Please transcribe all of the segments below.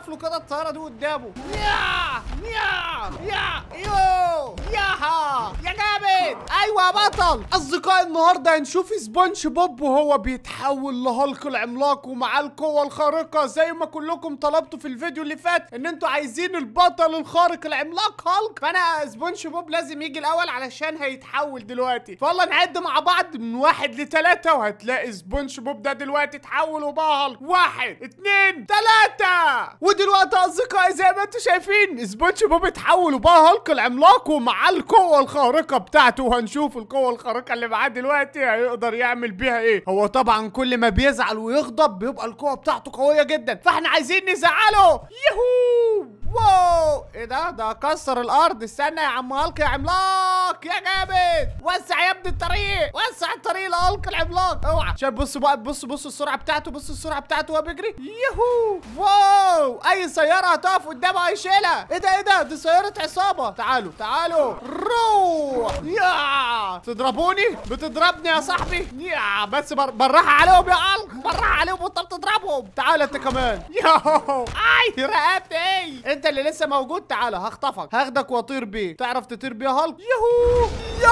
وقف له كده الطياره دي قدامه يا يا يا يو ياها يا جامد ايوه يا بطل اصدقائي النهارده هنشوف سبونج بوب وهو بيتحول لهالك العملاق ومعاه القوه الخارقه زي ما كلكم طلبتوا في الفيديو اللي فات ان انتوا عايزين البطل الخارق العملاق هالك فانا سبونج بوب لازم يجي الاول علشان هيتحول دلوقتي فيلا نعد مع بعض من واحد لتلاته وهتلاقي سبونج بوب ده دلوقتي اتحول وبقى هالك واحد اتنين تلاته ودلوقتي يا اصدقائي زي ما انتوا شايفين سبونج بوب اتحول وبقى هالك العملاق ومعاه القوه الخارقه بتاعته وهنشوف القوه الخارقه اللي معاه دلوقتي هيقدر يعمل بيها ايه هو طبعا كل ما بيزعل ويغضب بيبقى القوه بتاعته قويه جدا فاحنا عايزين نزعله يهو واو ايه ده ده كسر الارض استنى يا عم هالك يا عملاق يا جامد وسع يا ابني الطريق وسع الطريق لهالك العملاق اوعى شايف بص بقى بص بص السرعه بتاعته بص السرعه بتاعته وهو بيجري يهو واو اي سياره هتقف قدامه هيشيلها ايه ده ايه ده دي سياره عصابه تعالوا تعالوا روح يا تضربوني بتضربني يا صاحبي يا بس بر... بالراحه عليهم يا هالك بالراحه عليهم وانت بتضربهم تعال انت كمان ياهو اي رقبتي ايه انت اللي لسه موجود تعالى هخطفك هاخدك واطير بيه تعرف تطير بيه يا هالك يهو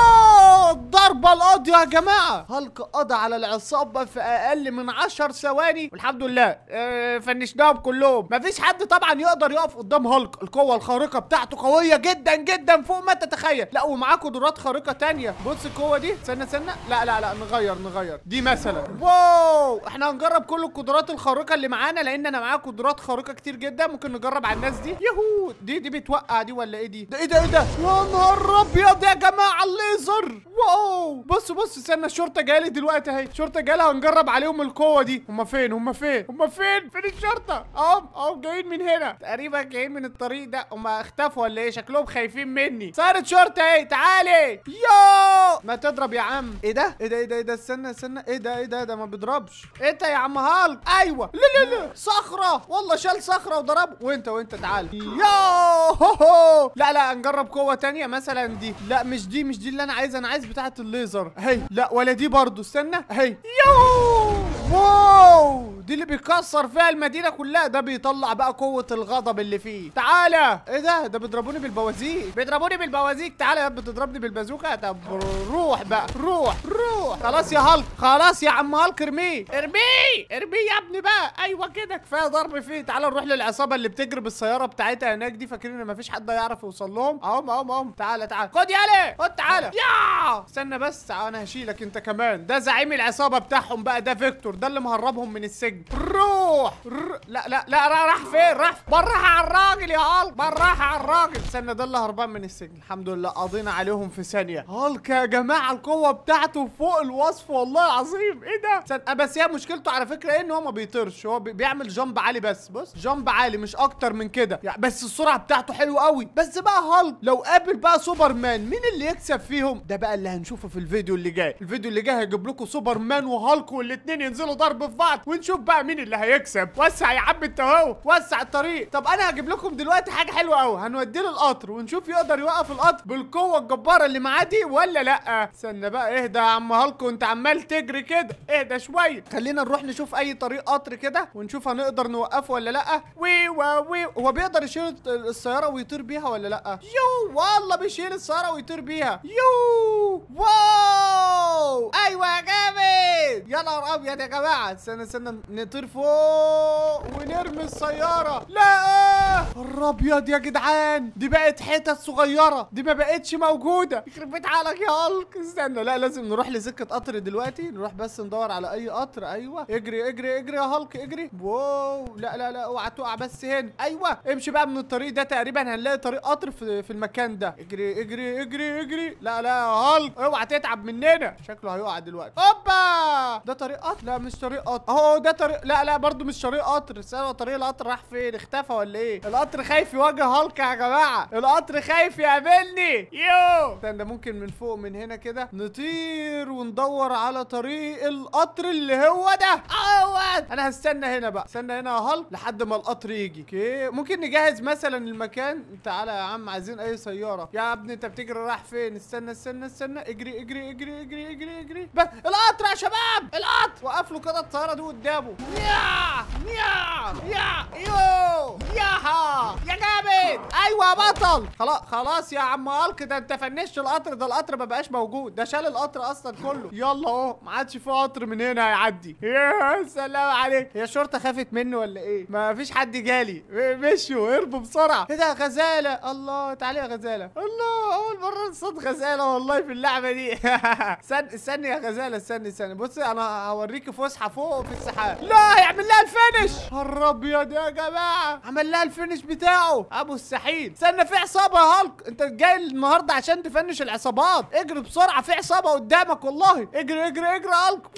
يا الضربه القاضيه يا جماعه هالك قضى على العصابه في اقل من 10 ثواني والحمد لله اه فنشناهم كلهم مفيش حد طبعا يقدر يقف قدام هالك القوه الخارقه بتاعته قويه جدا جدا فوق ما تتخيل لا ومعاه قدرات خارقه تانية بص القوه دي استنى استنى لا لا لا نغير نغير دي مثلا واو احنا هنجرب كل القدرات الخارقه اللي معانا لان انا معايا قدرات خارقه كتير جدا ممكن نجرب على الناس دي يهو دي دي بتوقع دي ولا ايه دي ده ايه ده ايه ده يا نهار ابيض يا جماعه الليزر واو بص بص استنى الشرطه جايه لي دلوقتي اهي الشرطه جايه لها هنجرب عليهم القوه دي هم فين هم فين هم فين فين الشرطه اهو اهو جايين من هنا تقريبا جايين من الطريق ده هم اختفوا ولا ايه شكلهم خايفين مني صارت شرطه اهي تعالي يو ما تضرب يا عم ايه ده ايه ده ايه ده ايه ده استنى استنى ايه ده ايه ده ده ما بيضربش انت يا عم هالك ايوه لا لا لا صخره والله شال صخره وضربه وانت وانت تعال يو هو هو. لا لا نجرب قوه تانية مثلا دي لا مش دي مش دي اللي انا عايزها انا عايز بتاعه الليزر هي لا ولا دي برضو استنى هي يو واو دي اللي بيكسر فيها المدينه كلها ده بيطلع بقى قوه الغضب اللي فيه تعالى ايه ده ده بيضربوني بالبوازيك بيضربوني بالبوازيك تعالى يا بتضربني بالبازوكه طب روح بقى روح روح خلاص يا هالك خلاص يا عم هالك ارميه ارميه ارميه يا ابني بقى ايوه كده كفايه ضرب فيه تعالى نروح للعصابه اللي بتجري بالسياره بتاعتها هناك دي فاكرين ان مفيش حد هيعرف يوصل لهم اهم اهم اهم تعالى تعالى خد يالا خد تعالى يا استنى بس تعالى انا هشيلك انت كمان ده زعيم العصابه بتاعهم بقى ده فيكتور ده اللي مهربهم من السجن روح ر... لا لا لا را- راح فين راح بالراحه على الراجل يا هالك بالراحه على الراجل استنى ده اللي هربان من السجن الحمد لله قضينا عليهم في ثانيه هالك يا جماعه القوه بتاعته فوق الوصف والله العظيم ايه ده استنى بس هي مشكلته على فكره ايه ان هو ما بيطيرش هو بي- بيعمل جامب عالي بس بص جامب عالي مش اكتر من كده يعني بس السرعه بتاعته حلوه قوي بس بقى هالك لو قابل بقى سوبرمان مين اللي يكسب فيهم ده بقى اللي هنشوفه في الفيديو اللي جاي الفيديو اللي جاي هيجيب لكم سوبرمان وهالك والاتنين ينزلوا ضرب في بعض ونشوف بقى مين اللي هيكسب وسع يا عم انت اهو وسع الطريق طب انا هجيب لكم دلوقتي حاجه حلوه قوي هنوديه للقطر ونشوف يقدر يوقف القطر بالقوه الجباره اللي معاه دي ولا لا استنى بقى اهدى يا عم هالك وانت عمال تجري كده اهدى شويه خلينا نروح نشوف اي طريق قطر كده ونشوف هنقدر نوقفه ولا لا وي وا وي هو بيقدر يشيل السياره ويطير بيها ولا لا يو والله بيشيل السياره ويطير بيها يو واو ايوه يا جامد يا نهار ابيض يا جماعه استنى استنى نطير فوق ونرمي السياره لا الابيض يا جدعان دي بقت حتت صغيره دي ما بقتش موجوده يخرب بيت عقلك يا هالك استنى لا لازم نروح لسكه قطر دلوقتي نروح بس ندور على اي قطر ايوه اجري اجري اجري يا هالك اجري واو لا لا لا اوعى تقع بس هنا ايوه امشي بقى من الطريق ده تقريبا هنلاقي طريق قطر في, في المكان ده اجري اجري اجري اجري لا لا يا هالك اوعى تتعب مننا شكله هيقع دلوقتي اوبا ده طريق قطر لا مش طريق قطر اهو ده طريق لا لا برضو مش طريق قطر استنى طريق القطر راح فين اختفى ولا ايه القطر خايف يواجه هالك يا جماعه القطر خايف يقابلني يو استنى ممكن من فوق من هنا كده نطير وندور على طريق القطر اللي هو ده اهوت انا هستنى هنا بقى استنى هنا يا هالك لحد ما القطر يجي اوكي ممكن نجهز مثلا المكان تعالى يا عم عايزين اي سياره يا ابني انت بتجري رايح فين استنى استنى استنى اجري اجري اجري اجري اجري اجري بس القطر يا شباب القطر وقف له كده الطياره دي قدامه يا يا يا يو يا يا بطل خلاص خلاص يا عم هالك ده انت فنشت القطر ده القطر ما بقاش موجود ده شال القطر اصلا كله يلا اهو ما عادش في قطر من هنا هيعدي يا سلام عليك هي الشرطه خافت منه ولا ايه ما فيش حد جالي مشوا هربوا بسرعه ايه ده غزاله الله تعالي يا غزاله الله اول مره صوت غزاله والله في اللعبه دي استنى استني يا غزاله استني استني بصي انا هوريكي فسحه فوق في السحاب لا هيعمل لها الفينش الابيض يا جماعه عمل لها الفينش بتاعه ابو السحيل استنى في عصابه يا هالك انت جاي النهارده عشان تفنش العصابات اجري بسرعه في عصابه قدامك والله اجري اجري اجري يا هالك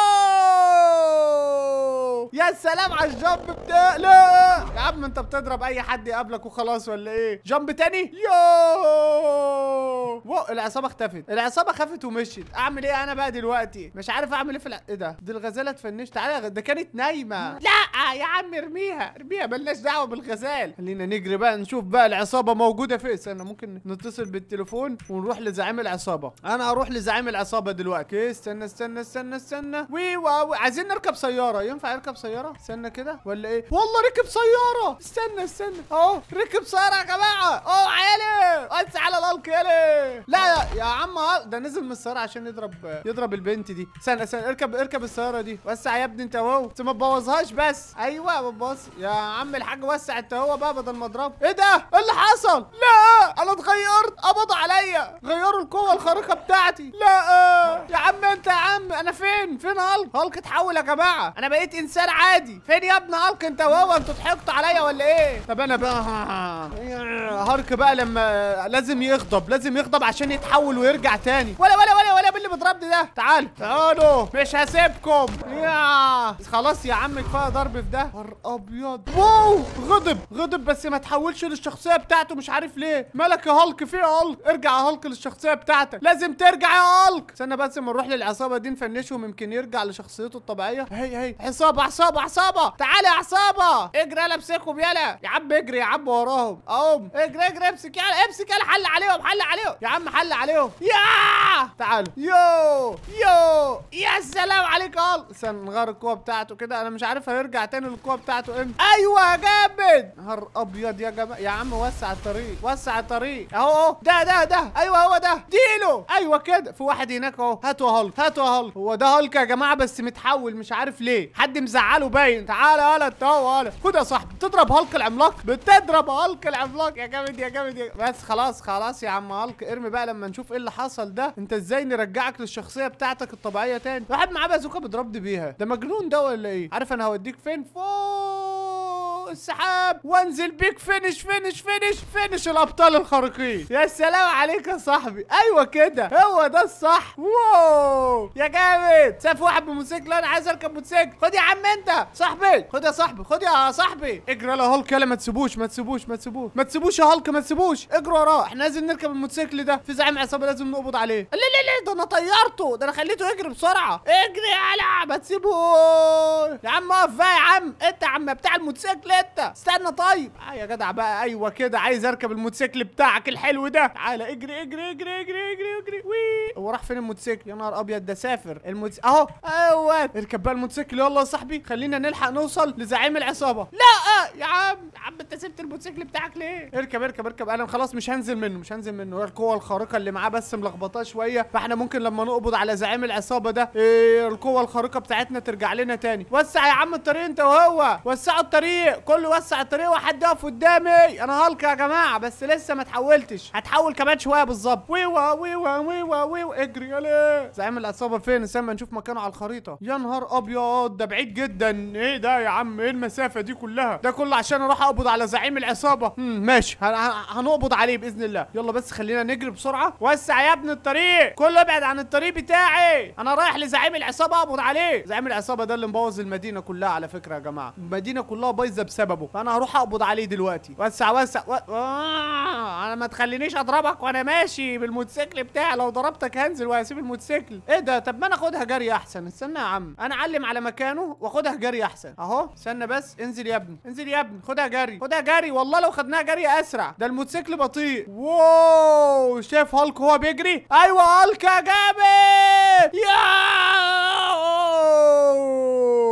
واو يا سلام على الجامب بتاع لا يا عم انت بتضرب اي حد يقابلك وخلاص ولا ايه جامب تاني يو واو العصابه اختفت العصابه خفت ومشيت اعمل ايه انا بقى دلوقتي مش عارف اعمل ايه في الع... ايه ده دي الغزاله اتفنشت تعالى يا غ- ده كانت نايمه لا يا عم ارميها ارميها ملناش دعوه بالغزال خلينا نجري بقى نشوف بقى العصابه موجوده فين استنى ممكن نتصل بالتليفون ونروح لزعيم العصابه انا هروح لزعيم العصابه دلوقتي اوكي استنى استنى استنى استنى وي واو عايزين نركب سياره ينفع يركب سياره استنى كده ولا ايه والله ركب سياره استنى استنى اهو ركب سياره يا جماعه اهو عيالي وسع على الالك يالي لا يا, يا عم هال- ده نزل من السياره عشان يضرب يضرب البنت دي استنى استنى اركب اركب السياره دي وسع يا ابني انت اهو بس ما تبوظهاش بس ايوه ما تبوظ يا عم الحاج وسع انت هو بقى بدل ما اضربه ايه ده ايه اللي حصل لا انا اتغيرت قبضوا عليا غيروا القوه الخارقه بتاعتي لا يا عم انت يا عم انا فين فين هالك هالك اتحول يا جماعه انا بقيت انسان عادي فين يا ابن هالك انت وهو انتوا ضحكتوا عليا ولا ايه طب انا بقى هالك بقى لما لازم يغضب لازم يغضب عشان يتحول ويرجع تاني ولا ولا ولا ولا باللي بيضربني ده تعال تعالوا مش هسيبكم يا خلاص يا عم كفايه ضرب في ده نهار ابيض واو غضب غضب بس ما تحولش للشخصيه بتاعته مش عارف ليه مالك يا هالك في يا هالك ارجع يا هالك للشخصيه بتاعتك لازم ترجع يا هالك استنى بس اما نروح للعصابه دي نفنشهم يمكن يرجع لشخصيته الطبيعيه هي هي عصابه عصابه عصابه تعالى يا عصابه اجري يلا امسكهم يلا يا عم اجري يا عم وراهم اقوم اجري اجري امسك يلا امسك يلا حل عليهم حل عليهم يا عم حل عليهم يا تعالوا يو يو يا سلام عليك يا هالك استنى نغير القوه بتاعته كده انا مش عارف هيرجع تاني للقوه بتاعته امتى ايوه يا جامد نهار ابيض يا جماعه يا عم وسع الطريق وسع الطريق اهو اهو ده ده ده ايوه هو ده ديله ايوه كده في واحد هناك اهو هاتوا يا هالك هاتوا يا هالك هو ده هالك يا جماعه بس متحول مش عارف ليه حد مزعله باين تعالى يالا انت اهو يالا خد يا صاحبي بتضرب هالك العملاق بتضرب هالك العملاق يا جامد يا جامد يا بس خلاص خلاص يا عم هالك ارمي بقى لما نشوف ايه اللي حصل ده انت ازاي نرجعك للشخصيه بتاعتك الطبيعيه تاني واحد معاه بازوكا بيضربني بيها ده مجنون ده ولا ايه عارف انا هوديك فين فوق السحاب وانزل بيك فينش فينش فينش فينش الابطال الخارقين يا سلام عليك يا صاحبي ايوه كده هو ده الصح واو يا جامد شاف واحد بموتوسيكل انا عايز اركب موتوسيكل خد يا عم انت صاحبي خد يا صاحبي خد يا صاحبي اجري يلا هالك يلا ما تسيبوش ما تسيبوش ما تسيبوش ما تسيبوش يا هالك ما تسيبوش اجروا وراه احنا لازم نركب الموتوسيكل ده في زعيم عصابه لازم نقبض عليه لا لا لا ده انا طيرته ده انا خليته يجري بسرعه اجري يلا ما تسيبوش يا عم اقف بقى يا عم انت يا عم بتاع الموتوسيكل انت استنى طيب آه يا جدع بقى ايوه كده عايز اركب الموتوسيكل بتاعك الحلو ده تعالى اجري اجري اجري اجري اجري اجري وي هو راح فين الموتوسيكل يا نهار ابيض ده سافر الموتس اهو ايوه اركب بقى الموتوسيكل يلا يا صاحبي خلينا نلحق نوصل لزعيم العصابه لا يا عم يا عم انت سبت الموتوسيكل بتاعك ليه اركب اركب اركب انا خلاص مش هنزل منه مش هنزل منه هي القوه الخارقه اللي معاه بس ملخبطاه شويه فاحنا ممكن لما نقبض على زعيم العصابه ده إيه القوه الخارقه بتاعتنا ترجع لنا تاني وسع يا عم الطريق انت وهو وسعوا الطريق كله وسع الطريق وحد يقف قدامي انا هالك يا جماعه بس لسه ما اتحولتش هتحول كمان شويه بالظبط ويوا ويوا ويوا ويوا اجري يلا زعيم العصابه فين استنى نشوف مكانه على الخريطه يا نهار ابيض ده بعيد جدا ايه ده يا عم ايه المسافه دي كلها ده كله عشان اروح اقبض على زعيم العصابه امم ماشي هن- هن- هنقبض عليه باذن الله يلا بس خلينا نجري بسرعه وسع يا ابني الطريق كله ابعد عن الطريق بتاعي انا رايح لزعيم العصابه اقبض عليه زعيم العصابه ده اللي مبوظ المدينه كلها على فكره يا جماعه المدينه كلها بايظه بسببه فانا هروح اقبض عليه دلوقتي وسع وسع و... آه انا ما تخلينيش اضربك وانا ماشي بالموتوسيكل بتاعي لو ضربتك هنزل وهسيب الموتوسيكل ايه ده طب ما انا اخدها جري احسن استنى يا عم انا اعلم على مكانه واخدها جري احسن اهو استنى بس انزل يا ابني انزل يا ابني خدها جري خدها جري والله لو خدناها جري اسرع ده الموتوسيكل بطيء واو شايف هالك هو بيجري ايوه هالك يا جامد يا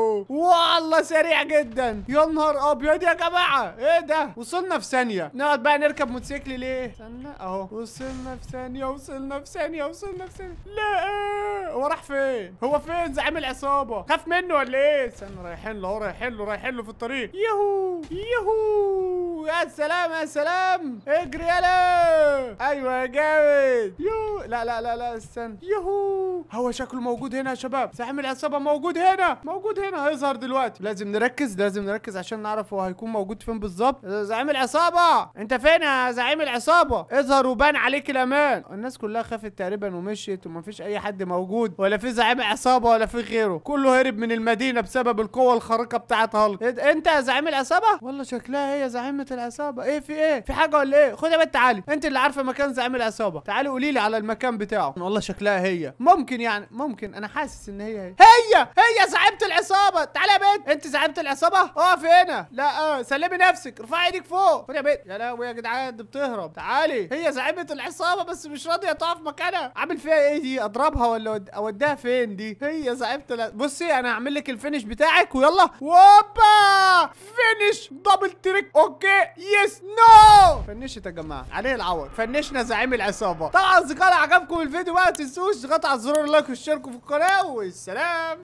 والله سريع جدا يا نهار ابيض يا جماعه ايه ده وصلنا في ثانيه نقعد بقى نركب موتوسيكل ليه استنى اهو وصلنا في ثانيه وصلنا في ثانيه وصلنا في ثانيه لا هو راح فين هو فين زعيم العصابه خاف منه ولا ايه استنى رايحين له أهو، رايحين له رايحين له في الطريق يهو يهو يا سلام يا سلام اجري يلا ايوه يا جامد يو لا لا لا لا استنى يهو هو شكله موجود هنا يا شباب زعيم العصابه موجود هنا موجود هنا هيظهر دلوقتي لازم نركز لازم نركز عشان نعرف هو هيكون موجود فين بالظبط زعيم العصابه انت فين يا زعيم العصابه اظهر وبان عليك الامان الناس كلها خافت تقريبا ومشيت ومفيش اي حد موجود ولا في زعيم عصابه ولا في غيره كله هرب من المدينه بسبب القوه الخارقه بتاعت هالك إنت- انت يا زعيم العصابه والله شكلها هي زعيمه العصابه ايه في ايه في حاجه ولا ايه خد يا بنت تعالي انت اللي عارفه مكان زعيم العصابه تعالي قولي لي على المكان بتاعه والله شكلها هي ممكن يعني ممكن انا حاسس ان هي هي هي هي زعيمه العصابه تعالي يا بنت انت زعيمه العصابه اقفي هنا لا اه سلمي نفسك ارفعي ايدك فوق خد يا بنت يا لهوي يا جدعان دي بتهرب تعالي هي زعيمه العصابه بس مش راضيه تقف مكانها عامل فيها ايه دي اضربها ولا أود- اوديها فين دي هي زعيمه الع- بصي انا هعمل لك الفينش بتاعك ويلا ووبا فينش دبل تريك اوكي يس نو فنشت يا جماعه عليه العوض فنشنا زعيم العصابه طبعا اصدقائي عجبكم الفيديو بقى ما تنسوش تضغطوا على زرار اللايك واشتركوا في القناه والسلام